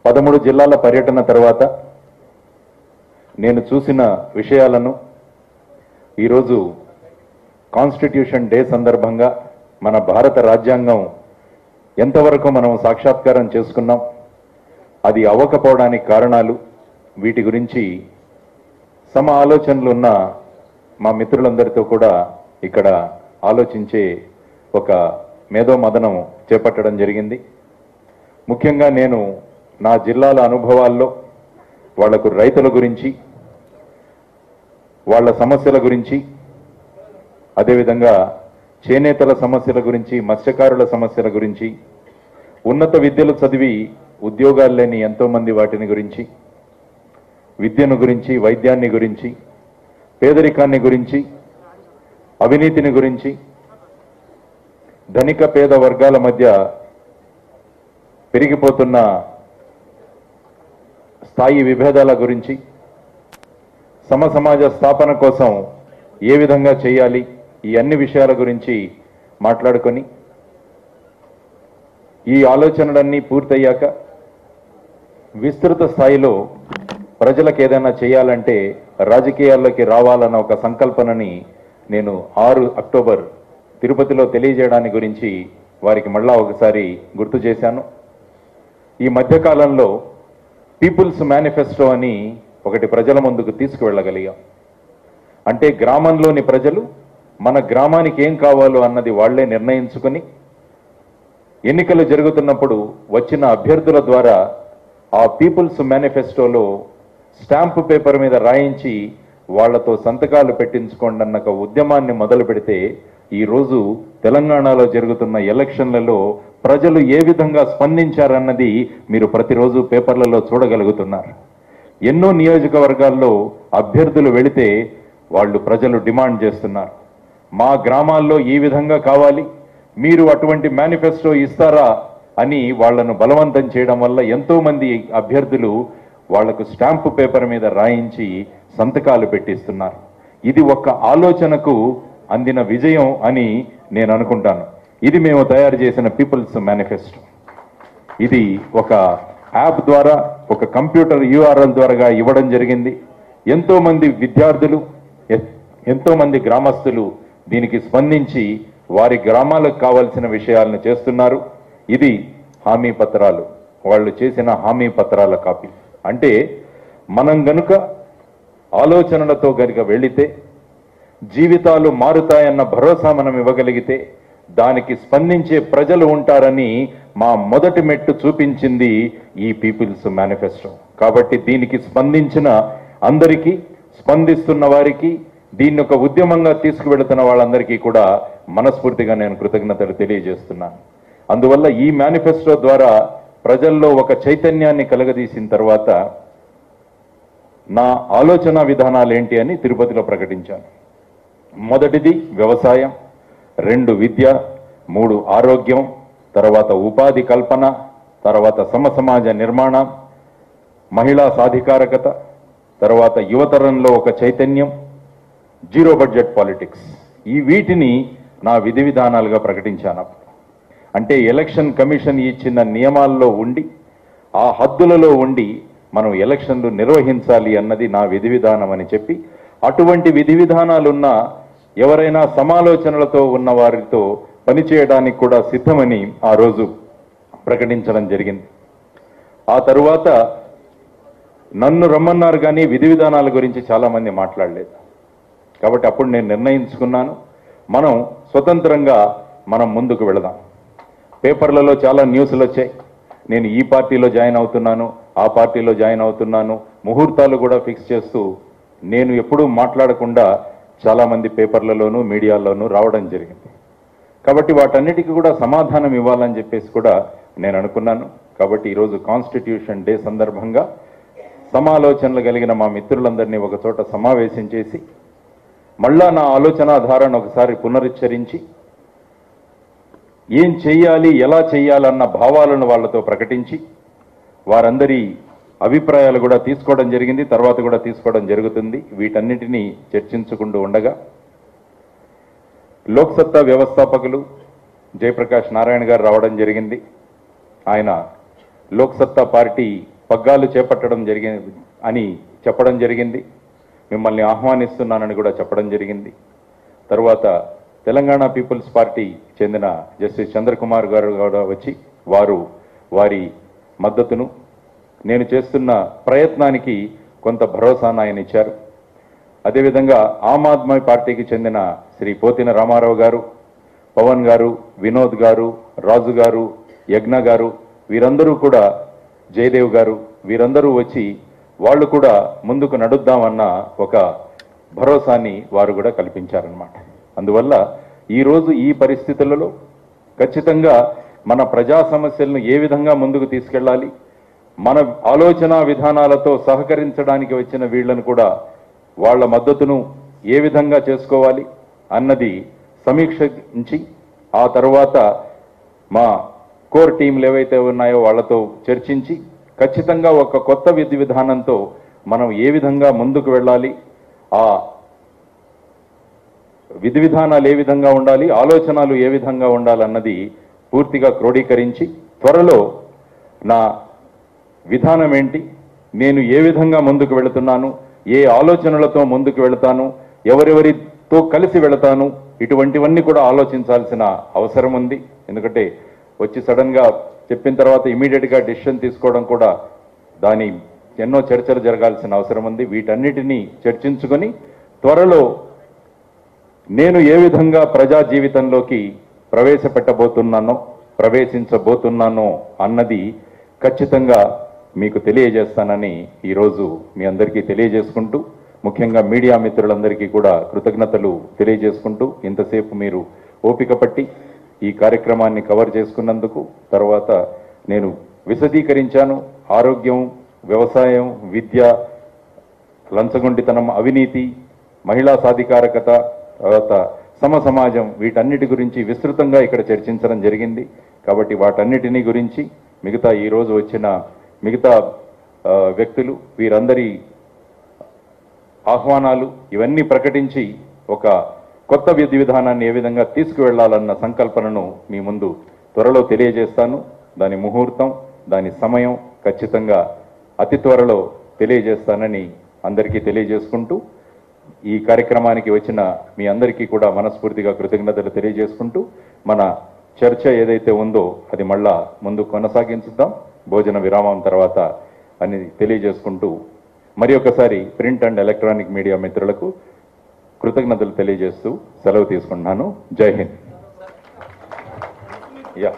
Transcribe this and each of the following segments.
పదమూడు జిల్లాల పర్యటన తర్వాత నేను చూసిన విషయాలను ఈరోజు కాన్స్టిట్యూషన్ డే సందర్భంగా మన భారత రాజ్యాంగం ఎంతవరకు మనం సాక్షాత్కారం చేసుకున్నాం అది అవ్వకపోవడానికి కారణాలు వీటి గురించి సమ ఆలోచనలు ఉన్న మా మిత్రులందరితో కూడా ఇక్కడ ఆలోచించే ఒక మేధో మదనం చేపట్టడం జరిగింది ముఖ్యంగా నేను నా జిల్లాల అనుభవాల్లో వాళ్లకు రైతుల గురించి వాళ్ళ సమస్యల గురించి అదేవిధంగా చేనేతల సమస్యల గురించి మత్స్యకారుల సమస్యల గురించి ఉన్నత విద్యలు చదివి ఉద్యోగాలు లేని ఎంతో మంది వాటిని గురించి విద్యను గురించి వైద్యాన్ని గురించి పేదరికాన్ని గురించి అవినీతిని గురించి ధనిక పేద వర్గాల మధ్య పెరిగిపోతున్న స్థాయి విభేదాల గురించి సమ సమాజ స్థాపన కోసం ఏ విధంగా చేయాలి ఈ అన్ని విషయాల గురించి మాట్లాడుకొని ఈ ఆలోచనలన్నీ పూర్తయ్యాక విస్తృత స్థాయిలో ప్రజలకు ఏదైనా చేయాలంటే రాజకీయాల్లోకి రావాలన్న ఒక సంకల్పనని నేను ఆరు అక్టోబర్ తిరుపతిలో తెలియజేయడానికి గురించి వారికి మళ్ళా ఒకసారి గుర్తు చేశాను ఈ మధ్యకాలంలో పీపుల్స్ మేనిఫెస్టో అని ఒకటి ప్రజల ముందుకు తీసుకువెళ్ళగలిగాం అంటే గ్రామంలోని ప్రజలు మన గ్రామానికి ఏం కావాలో అన్నది వాళ్లే నిర్ణయించుకుని ఎన్నికలు జరుగుతున్నప్పుడు వచ్చిన అభ్యర్థుల ద్వారా ఆ పీపుల్స్ మేనిఫెస్టోలో స్టాంపు పేపర్ మీద రాయించి వాళ్లతో సంతకాలు పెట్టించుకోండి అన్న ఒక ఉద్యమాన్ని మొదలు పెడితే ఈ రోజు తెలంగాణలో జరుగుతున్న ఎలక్షన్లలో ప్రజలు ఏ విధంగా స్పందించారన్నది మీరు ప్రతిరోజు పేపర్లలో చూడగలుగుతున్నారు ఎన్నో నియోజకవర్గాల్లో అభ్యర్థులు వెళితే వాళ్ళు ప్రజలు డిమాండ్ చేస్తున్నారు మా గ్రామాల్లో ఈ విధంగా కావాలి మీరు అటువంటి మేనిఫెస్టో ఇస్తారా అని వాళ్లను బలవంతం చేయడం వల్ల ఎంతో మంది అభ్యర్థులు వాళ్లకు స్టాంపు పేపర్ మీద రాయించి సంతకాలు పెట్టిస్తున్నారు ఇది ఒక ఆలోచనకు అందిన విజయం అని నేను అనుకుంటాను ఇది మేము తయారు చేసిన పీపుల్స్ మేనిఫెస్టో ఇది ఒక యాప్ ద్వారా ఒక కంప్యూటర్ యూఆర్ఎల్ ద్వారా ఇవ్వడం జరిగింది ఎంతో మంది విద్యార్థులు ఎ- ఎంతో మంది గ్రామస్తులు దీనికి స్పందించి వారి గ్రామాలకు కావాల్సిన విషయాలను చేస్తున్నారు ఇది హామీ పత్రాలు వాళ్ళు చేసిన హామీ పత్రాల కాపీ అంటే మనం గనుక ఆలోచనలతో గనుక వెళితే జీవితాలు మారుతాయన్న భరోసా మనం ఇవ్వగలిగితే దానికి స్పందించే ప్రజలు ఉంటారని మా మొదటి మెట్టు చూపించింది ఈ పీపుల్స్ మేనిఫెస్టో కాబట్టి దీనికి స్పందించిన అందరికీ స్పందిస్తున్న వారికి దీన్ని ఒక ఉద్యమంగా తీసుకువెళుతున్న వాళ్ళందరికీ కూడా మనస్ఫూర్తిగా నేను కృతజ్ఞతలు తెలియజేస్తున్నాను అందువల్ల ఈ మేనిఫెస్టో ద్వారా ప్రజల్లో ఒక చైతన్యాన్ని కలగదీసిన తర్వాత నా ఆలోచన విధానాలు ఏంటి అని తిరుపతిలో ప్రకటించాను మొదటిది వ్యవసాయం రెండు విద్య మూడు ఆరోగ్యం తర్వాత ఉపాధి కల్పన తర్వాత సమసమాజ నిర్మాణం మహిళా సాధికారకత తర్వాత యువతరంలో ఒక చైతన్యం జీరో బడ్జెట్ పాలిటిక్స్ ఈ వీటిని నా విధి విధానాలుగా ప్రకటించాను అప్పుడు. అంటే ఎలక్షన్ కమిషన్ ఇచ్చిన నియమాల్లో ఉండి ఆ హద్దులలో ఉండి మనం ఎలక్షన్లు నిర్వహించాలి అన్నది నా విధి విధానం అని చెప్పి అటువంటి విధి విధానాలున్న ఎవరైనా సమాలోచనలతో ఉన్న వారితో పనిచేయడానికి కూడా సిద్ధమని ఆ రోజు ప్రకటించడం జరిగింది ఆ తరువాత నన్ను రమ్మన్నారు కానీ విధి విధానాల గురించి చాలా మంది మాట్లాడలేదు కాబట్టి అప్పుడు నేను నిర్ణయించుకున్నాను మనం స్వతంత్రంగా మనం ముందుకు వెళదాం పేపర్లలో చాలా న్యూస్లు వచ్చాయి నేను ఈ పార్టీలో జాయిన్ అవుతున్నాను ఆ పార్టీలో జాయిన్ అవుతున్నాను ముహూర్తాలు కూడా ఫిక్స్ చేస్తూ నేను ఎప్పుడూ మాట్లాడకుండా చాలా మంది పేపర్లలోనూ మీడియాలోనూ రావడం జరిగింది కాబట్టి వాటన్నిటికీ కూడా సమాధానం ఇవ్వాలని చెప్పేసి కూడా నేను అనుకున్నాను కాబట్టి ఈరోజు కాన్స్టిట్యూషన్ డే సందర్భంగా సమాలోచనలు కలిగిన మా మిత్రులందరినీ ఒక చోట సమావేశం చేసి మళ్ళా నా ఆలోచన ధారణ ఒకసారి పునరుచ్చరించి ఏం చెయ్యాలి ఎలా చెయ్యాలన్న భావాలను వాళ్ళతో ప్రకటించి వారందరి అభిప్రాయాలు కూడా తీసుకోవడం జరిగింది తర్వాత కూడా తీసుకోవడం జరుగుతుంది వీటన్నిటినీ చర్చించుకుంటూ ఉండగా లోక్సత్తా వ్యవస్థాపకులు జయప్రకాష్ నారాయణ గారు రావడం జరిగింది ఆయన లోక్సత్తా పార్టీ పగ్గాలు చేపట్టడం జరిగింది అని చెప్పడం జరిగింది మిమ్మల్ని ఆహ్వానిస్తున్నానని కూడా చెప్పడం జరిగింది తర్వాత తెలంగాణ పీపుల్స్ పార్టీ చెందిన జస్టిస్ చంద్రకుమార్ గారు కూడా వచ్చి వారు వారి మద్దతును నేను చేస్తున్న ప్రయత్నానికి కొంత భరోసాను ఆయన ఇచ్చారు అదేవిధంగా ఆమ్ ఆద్మీ పార్టీకి చెందిన శ్రీ పోతిన రామారావు గారు పవన్ గారు వినోద్ గారు రాజు గారు యజ్ఞ గారు వీరందరూ కూడా జయదేవ్ గారు వీరందరూ వచ్చి వాళ్ళు కూడా ముందుకు నడుద్దామన్న ఒక భరోసాని వారు కూడా కల్పించారనమాట అందువల్ల ఈరోజు ఈ పరిస్థితులలో ఖచ్చితంగా మన ప్రజా సమస్యలను ఏ విధంగా ముందుకు తీసుకెళ్ళాలి మన ఆలోచన విధానాలతో సహకరించడానికి వచ్చిన వీళ్ళను కూడా వాళ్ళ మద్దతును ఏ విధంగా చేసుకోవాలి అన్నది సమీక్షించి ఆ తర్వాత మా కోర్ టీంలు ఏవైతే ఉన్నాయో వాళ్ళతో చర్చించి ఖచ్చితంగా ఒక కొత్త విధి విధానంతో మనం ఏ విధంగా ముందుకు వెళ్ళాలి ఆ విధి విధానాలు ఏ విధంగా ఉండాలి ఆలోచనలు ఏ విధంగా ఉండాలన్నది పూర్తిగా క్రోడీకరించి త్వరలో నా విధానం ఏంటి నేను ఏ విధంగా ముందుకు వెళుతున్నాను ఏ ఆలోచనలతో ముందుకు వెళతాను ఎవరెవరితో కలిసి వెళతాను ఇటువంటివన్నీ కూడా ఆలోచించాల్సిన అవసరం ఉంది ఎందుకంటే వచ్చి సడన్ గా చెప్పిన తర్వాత ఇమీడియట్ గా డిసిషన్ తీసుకోవడం కూడా దాని ఎన్నో చర్చలు జరగాల్సిన అవసరం ఉంది వీటన్నిటినీ చర్చించుకొని త్వరలో నేను ఏ విధంగా ప్రజా జీవితంలోకి ప్రవేశపెట్టబోతున్నానో ప్రవేశించబోతున్నానో అన్నది ఖచ్చితంగా మీకు తెలియజేస్తానని ఈరోజు మీ అందరికీ తెలియజేసుకుంటూ ముఖ్యంగా మీడియా మిత్రులందరికీ కూడా కృతజ్ఞతలు తెలియజేసుకుంటూ ఇంతసేపు మీరు ఓపిక పట్టి ఈ కార్యక్రమాన్ని కవర్ చేసుకున్నందుకు తర్వాత నేను విశదీకరించాను ఆరోగ్యం వ్యవసాయం విద్య లంచగొండితనం అవినీతి మహిళా సాధికారకత తర్వాత సమ సమాజం వీటన్నిటి గురించి విస్తృతంగా ఇక్కడ చర్చించడం జరిగింది కాబట్టి వాటన్నిటినీ గురించి మిగతా ఈ రోజు వచ్చిన మిగతా ఆ, వ్యక్తులు వీరందరి ఆహ్వానాలు ఇవన్నీ ప్రకటించి ఒక కొత్త విధి విధానాన్ని ఏ విధంగా తీసుకువెళ్లాలన్న సంకల్పనను మీ ముందు త్వరలో తెలియజేస్తాను దాని ముహూర్తం దాని సమయం ఖచ్చితంగా అతి త్వరలో తెలియజేస్తానని అందరికీ తెలియజేసుకుంటూ ఈ కార్యక్రమానికి వచ్చిన మీ అందరికీ కూడా మనస్ఫూర్తిగా కృతజ్ఞతలు తెలియజేసుకుంటూ మన చర్చ ఏదైతే ఉందో అది మళ్ళా ముందు కొనసాగించుద్దాం భోజన విరామం తర్వాత అని తెలియజేసుకుంటూ మరి ఒకసారి ప్రింట్ అండ్ ఎలక్ట్రానిక్ మీడియా మిత్రులకు కృతజ్ఞతలు తెలియజేస్తూ సెలవు తీసుకుంటున్నాను జై హింద్ యా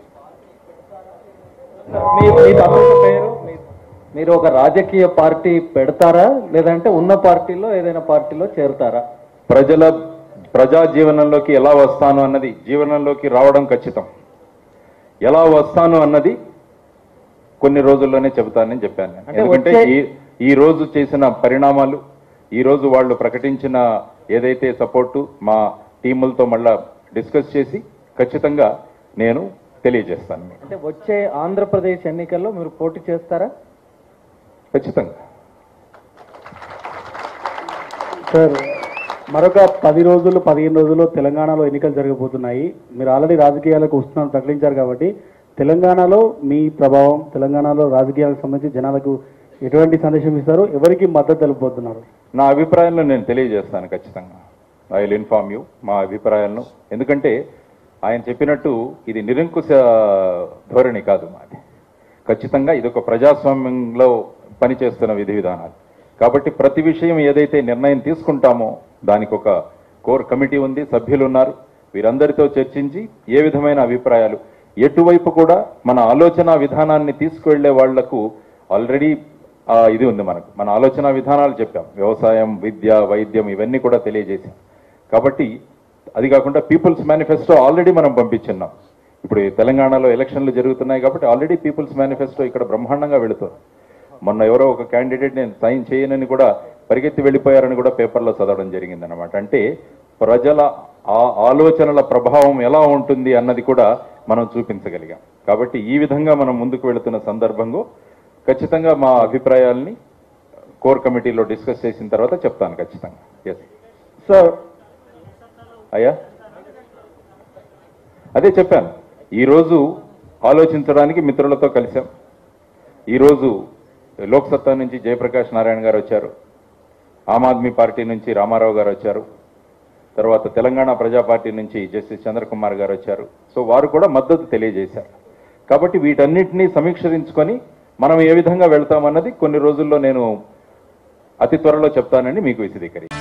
మీ మీ తమ్ముడి పేరు మీ- మీరు ఒక రాజకీయ పార్టీ పెడతారా లేదంటే ఉన్న పార్టీలో ఏదైనా పార్టీలో చేరుతారా ప్రజల ప్రజా జీవనంలోకి ఎలా వస్తాను అన్నది జీవనంలోకి రావడం ఖచ్చితం ఎలా వస్తాను అన్నది కొన్ని రోజుల్లోనే చెబుతానని చెప్పాను నేను. అంటే ఎందుకంటే వచ్చే- ఈ ఈ రోజు చేసిన పరిణామాలు ఈ రోజు వాళ్ళు ప్రకటించిన ఏదైతే సపోర్టు మా టీములతో మళ్ళా డిస్కస్ చేసి ఖచ్చితంగా నేను తెలియజేస్తాను మీకు అంటే వచ్చే ఆంధ్రప్రదేశ్ ఎన్నికల్లో మీరు పోటీ చేస్తారా ఖచ్చితంగా సార్ మరొక పది రోజులు పదిహేను రోజుల్లో తెలంగాణలో ఎన్నికలు జరగబోతున్నాయి మీరు ఆల్రెడీ రాజకీయాలకు వస్తున్నారని ప్రకటించారు కాబట్టి తెలంగాణలో మీ ప్రభావం తెలంగాణలో రాజకీయాలకు సంబంధించి జనాలకు ఎటువంటి సందేశం ఇస్తారు ఎవరికి మద్దతు తెలుపబోతున్నారు నా అభిప్రాయాలను నేను తెలియజేస్తాను ఖచ్చితంగా ఐ విల్ ఇన్ఫార్మ్ యూ మా అభిప్రాయాలను ఎందుకంటే ఆయన చెప్పినట్టు ఇది నిరంకుశ ధోరణి కాదు మాది ఖచ్చితంగా ఇది ఒక ప్రజాస్వామ్యంలో పనిచేస్తున్న విధి విధానాలు కాబట్టి ప్రతి విషయం ఏదైతే నిర్ణయం తీసుకుంటామో దానికి ఒక కోర్ కమిటీ ఉంది సభ్యులు ఉన్నారు వీరందరితో చర్చించి ఏ విధమైన అభిప్రాయాలు ఎటువైపు కూడా మన ఆలోచన విధానాన్ని తీసుకువెళ్లే వాళ్లకు ఆల్రెడీ ఇది ఉంది మనకు మన ఆలోచన విధానాలు చెప్పాం వ్యవసాయం విద్య వైద్యం ఇవన్నీ కూడా తెలియజేసాం కాబట్టి అది కాకుండా పీపుల్స్ మేనిఫెస్టో ఆల్రెడీ మనం పంపించున్నాం ఇప్పుడు ఈ తెలంగాణలో ఎలక్షన్లు జరుగుతున్నాయి కాబట్టి ఆల్రెడీ పీపుల్స్ మేనిఫెస్టో ఇక్కడ బ్రహ్మాండంగా వెళుతుంది మొన్న ఎవరో ఒక క్యాండిడేట్ నేను సైన్ చేయనని కూడా పరిగెత్తి వెళ్ళిపోయారని కూడా పేపర్లో చదవడం జరిగింది అనమాట అంటే ప్రజల ఆ ఆలోచనల ప్రభావం ఎలా ఉంటుంది అన్నది కూడా మనం చూపించగలిగాం కాబట్టి ఈ విధంగా మనం ముందుకు వెళుతున్న సందర్భంలో ఖచ్చితంగా మా అభిప్రాయాల్ని కోర్ కమిటీలో డిస్కస్ చేసిన తర్వాత చెప్తాను ఖచ్చితంగా ఎస్ సార్ అయ్యా అదే చెప్పాను ఈరోజు ఆలోచించడానికి మిత్రులతో కలిశాం ఈరోజు లోక్సత్తా నుంచి జయప్రకాష్ నారాయణ గారు వచ్చారు ఆమ్ ఆద్మీ పార్టీ నుంచి రామారావు గారు వచ్చారు తర్వాత తెలంగాణ ప్రజా పార్టీ నుంచి జస్టిస్ చంద్రకుమార్ గారు వచ్చారు సో వారు కూడా మద్దతు తెలియజేశారు కాబట్టి వీటన్నిటినీ సమీక్షించుకొని మనం ఏ విధంగా వెళ్తామన్నది కొన్ని రోజుల్లో నేను అతి త్వరలో చెప్తానని మీకు విశదీకరి